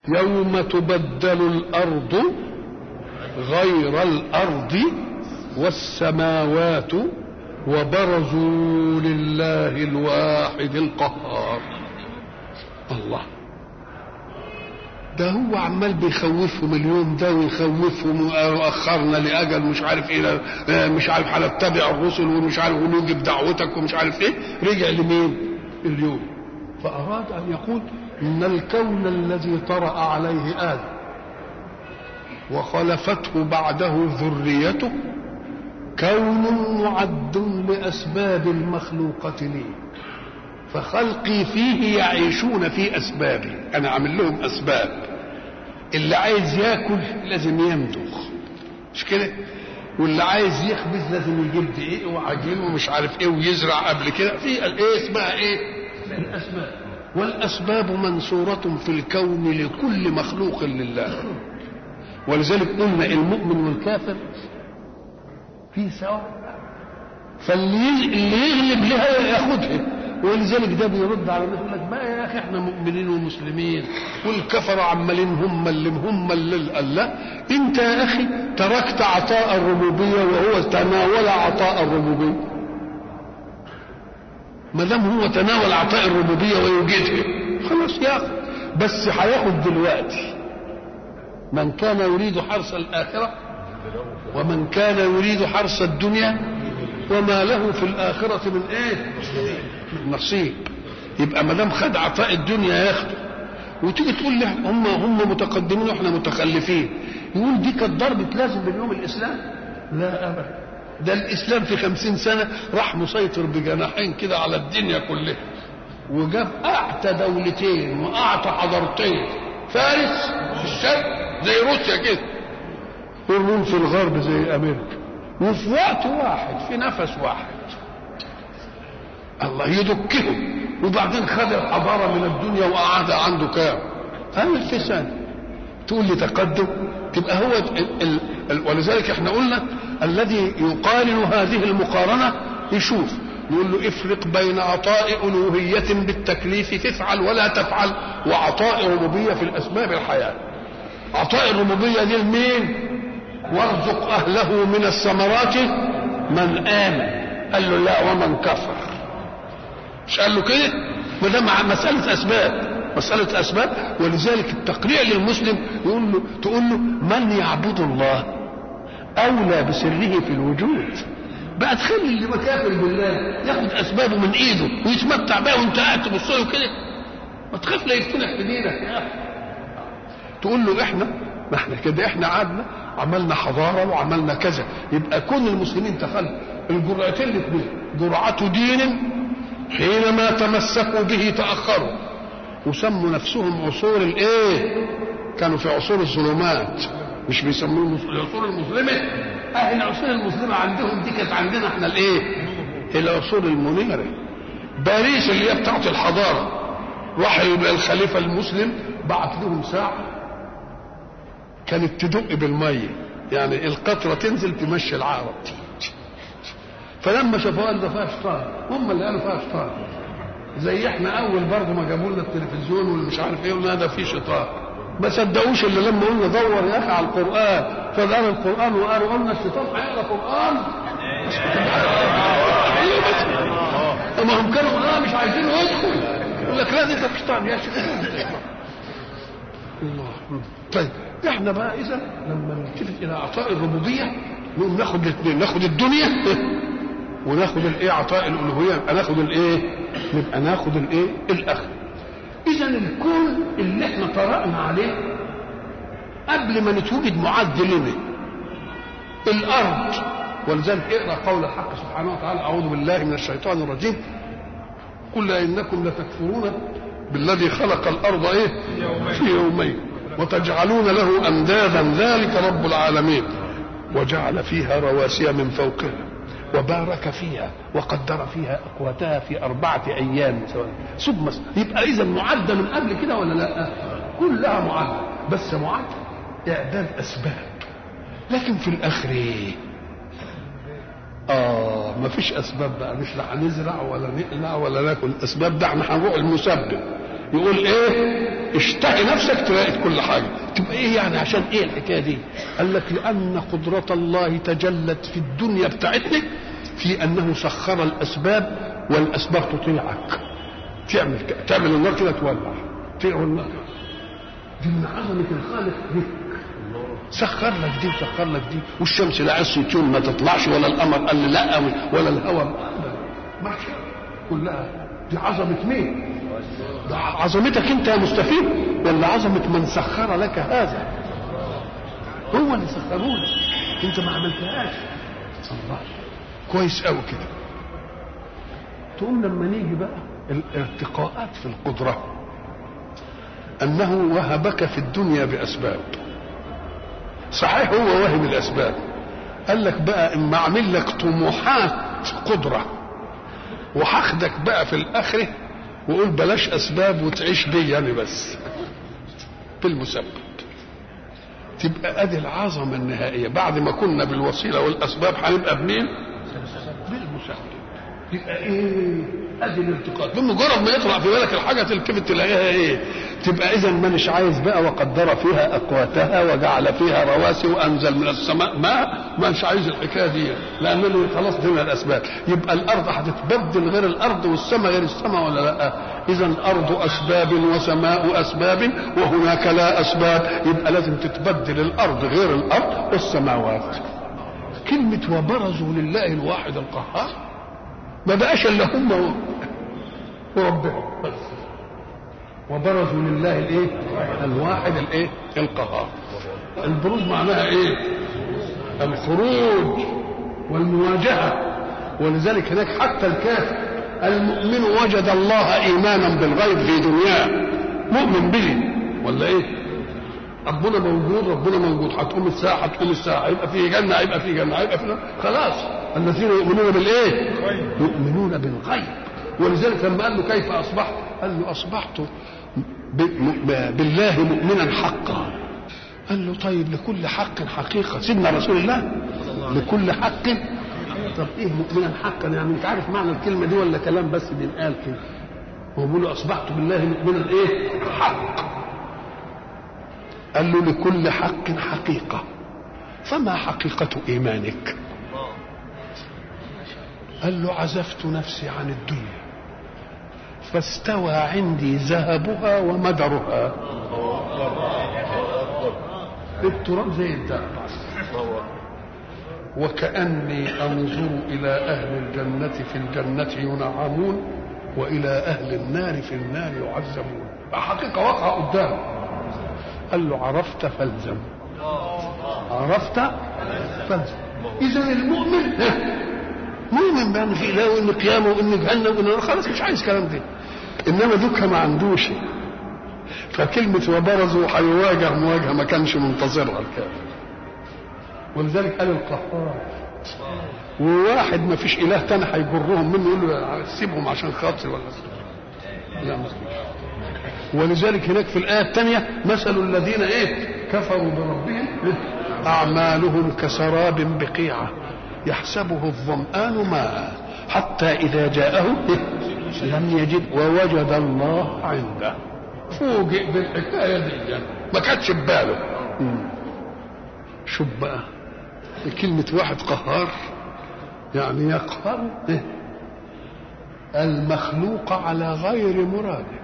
يوم تبدل الارض غير الارض والسماوات وبرزوا لله الواحد القهار الله ده هو عمال بيخوفهم اليوم ده ويخوفهم واخرنا لاجل مش عارف ايه مش عارف هنتبع الرسل ومش عارف ونوجب دعوتك ومش عارف ايه رجع لمين؟ اليوم فاراد ان يقول ان الكون الذي طرا عليه ادم وخلفته بعده ذريته كون معد لاسباب المخلوقه لي فخلقي فيه يعيشون في اسبابي انا عامل لهم اسباب اللي عايز ياكل لازم يمضغ مش كده واللي عايز يخبز لازم يجيب دقيق وعجين ومش عارف ايه ويزرع قبل كده في ايه اسمها ايه الاسباب والاسباب منصوره في الكون لكل مخلوق لله ولذلك قلنا المؤمن والكافر في سواء فاللي اللي يغلب لها ياخدها ولذلك ده بيرد على الناس يقول لك ما يا اخي احنا مؤمنين ومسلمين والكفر عمالين هم اللي هم اللي قال لا انت يا اخي تركت عطاء الربوبيه وهو تناول عطاء الربوبيه ما دام هو تناول عطاء الربوبيه ويوجدها خلاص ياخد بس هياخد دلوقتي من كان يريد حرث الاخره ومن كان يريد حرث الدنيا وما له في الآخرة من إيه؟ من نصيب يبقى ما دام خد عطاء الدنيا ياخده وتيجي تقول لي هم هم متقدمين واحنا متخلفين يقول دي كانت ضربة لازم من يوم الإسلام لا أبدا ده الإسلام في خمسين سنة راح مسيطر بجناحين كده على الدنيا كلها وجاب أعتى دولتين وأعتى حضارتين فارس في الشرق زي روسيا كده والروم في الغرب زي أمريكا وفي وقت واحد في نفس واحد الله يدكهم وبعدين خد الحضاره من الدنيا وقعد عنده كام؟ ألف سنة تقول لي تقدم تبقى هو ال ال ال ولذلك احنا قلنا الذي يقارن هذه المقارنة يشوف يقول له افرق بين عطاء ألوهية بالتكليف تفعل ولا تفعل وعطاء ربوبية في الأسباب الحياة عطاء الربوبية دي لمين؟ وارزق اهله من الثمرات من امن قال له لا ومن كفر مش قال له كده ما ده مساله اسباب مساله اسباب ولذلك التقريع للمسلم يقول له تقول له من يعبد الله اولى بسره في الوجود بقى تخلي اللي مكافر بالله ياخد اسبابه من ايده ويتمتع بها وانت قاعد تبص له كده ما تخاف لا يفتنك في دينك يا اخي تقول له احنا ما احنا كده احنا قعدنا عملنا حضارة وعملنا كذا يبقى كل المسلمين تخلوا الجرعتين الاثنين جرعة دين حينما تمسكوا به تأخروا وسموا نفسهم عصور الايه كانوا في عصور الظلمات مش بيسموه العصور المظلمة اه العصور المظلمة عندهم دي كانت عندنا احنا الايه العصور المنيرة باريس اللي هي بتاعت الحضارة راح يبقى الخليفة المسلم بعت لهم ساعة كانت تدق بالميه يعني القطره تنزل تمشي العقرب فلما شافوها قال ده فيها شيطان هم اللي قالوا فيها شيطان زي احنا اول برضه ما جابوا لنا التلفزيون واللي مش عارف ايه قلنا ده فيه شيطان ما صدقوش الا لما قلنا دور يا اخي على القران فقالوا القران وقالوا قلنا الشيطان هيقرا قران ما هم كانوا اه مش عايزين يدخل يقول لك لا ده شيطان يا شيطان الله طيب احنا بقى اذا لما نلتفت الى عطاء الربوبيه نقوم ناخد الاثنين ناخد الدنيا وناخد الايه عطاء الالوهيه يبقى ناخد الايه نبقى ناخد الايه الاخر اذا الكون اللي احنا طرقنا عليه قبل ما نتوجد معد لنا الارض ولذلك اقرا قول الحق سبحانه وتعالى اعوذ بالله من الشيطان الرجيم قل انكم لتكفرون بالذي خلق الارض ايه في يومين وتجعلون له اندادا ذلك رب العالمين وجعل فيها رواسي من فوقها وبارك فيها وقدر فيها اقواتها في اربعه ايام ثم يبقى اذا معده من قبل كده ولا لا؟ كلها معده بس معده اعداد اسباب لكن في الاخر ايه؟ اه ما فيش اسباب بقى مش لا هنزرع ولا نقلع ولا ناكل الاسباب ده احنا هنروح المسبب يقول ايه اشتهي نفسك تلاقي كل حاجه تبقى ايه يعني عشان ايه الحكايه دي قال لك لان قدره الله تجلت في الدنيا بتاعتنا في انه سخر الاسباب والاسباب تطيعك تعمل تعمل النار كده تولع تقوى النار دي من عظمه الخالق دي سخر لك دي وسخر لك دي والشمس لا عصت يوم ما تطلعش ولا القمر قال لي لا ولا الهواء ماشي كلها دي عظمه مين؟ ده عظمتك انت يا مستفيد ولا عظمه من سخر لك هذا؟ هو اللي سخره لك انت ما عملتهاش الله كويس قوي كده تقوم لما نيجي بقى الارتقاءات في القدره انه وهبك في الدنيا باسباب صحيح هو واهب الاسباب قال لك بقى اما اعمل لك طموحات قدره وهاخدك بقى في الاخره وقول بلاش اسباب وتعيش بي يعني بس بالمسبب تبقى ادي العظمه النهائيه بعد ما كنا بالوسيله والاسباب هنبقى بمين؟ بالمسبب يبقى ايه؟ ادي الالتقاط بمجرد ما يطلع في بالك الحاجه تلتفت تلاقيها ايه؟ تبقى اذا مانيش عايز بقى وقدر فيها اقواتها وجعل فيها رواسي وانزل من السماء ماء مانيش عايز الحكايه دي لانني خلاص دي من الاسباب يبقى الارض هتتبدل غير الارض والسماء غير السماء ولا لا؟ اذا الارض اسباب وسماء اسباب وهناك لا اسباب يبقى لازم تتبدل الارض غير الارض والسماوات كلمه وبرزوا لله الواحد القهار ما بقاش الا هم وربهم بس وبرزوا لله الايه الواحد الايه القهار البروز معناها ايه الخروج والمواجهه ولذلك هناك حتى الكافر المؤمن وجد الله ايمانا بالغيب في دنياه مؤمن به ولا ايه ربنا موجود ربنا موجود هتقوم الساعه هتقوم الساعه هيبقى في جنه هيبقى في جنه هيبقى في خلاص الذين يؤمنون بالايه يؤمنون بالغيب ولذلك لما قال له كيف اصبحت قال له اصبحت بالله مؤمنا حقا قال له طيب لكل حق حقيقه سيدنا رسول الله لكل حق طب ايه مؤمنا حقا يعني انت عارف معنى الكلمه دي ولا كلام بس بينقال كده هو بيقول له اصبحت بالله مؤمنا ايه حق قال له لكل حق حقيقه فما حقيقه ايمانك قال له عزفت نفسي عن الدنيا فاستوى عندي ذهبها ومدرها التراب زي الذهب وكأني أنظر إلى أهل الجنة في الجنة ينعمون وإلى أهل النار في النار يعذبون حقيقة واقعة قدامه قال له عرفت فالزم عرفت فالزم إذا المؤمن مؤمن بأن في إله وإن قيامه وإن جهنم وإن خلاص مش عايز كلام ده إنما دوكا ما عندوش فكلمة وبرزوا هيواجه مواجهة ما كانش منتظرها الكافر ولذلك قال القهار وواحد ما فيش إله تاني هيجرهم منه يقول له سيبهم عشان خاطري ولا لا ما ولذلك هناك في الآية الثانية مثل الذين إيه كفروا بربهم أعمالهم كسراب بقيعة يحسبه الظمآن ماء حتى إذا جاءه لم يجد ووجد الله عنده فوجئ بالحكاية دي ما كانتش بباله شوف بقى كلمة واحد قهار يعني يقهر المخلوق على غير مراده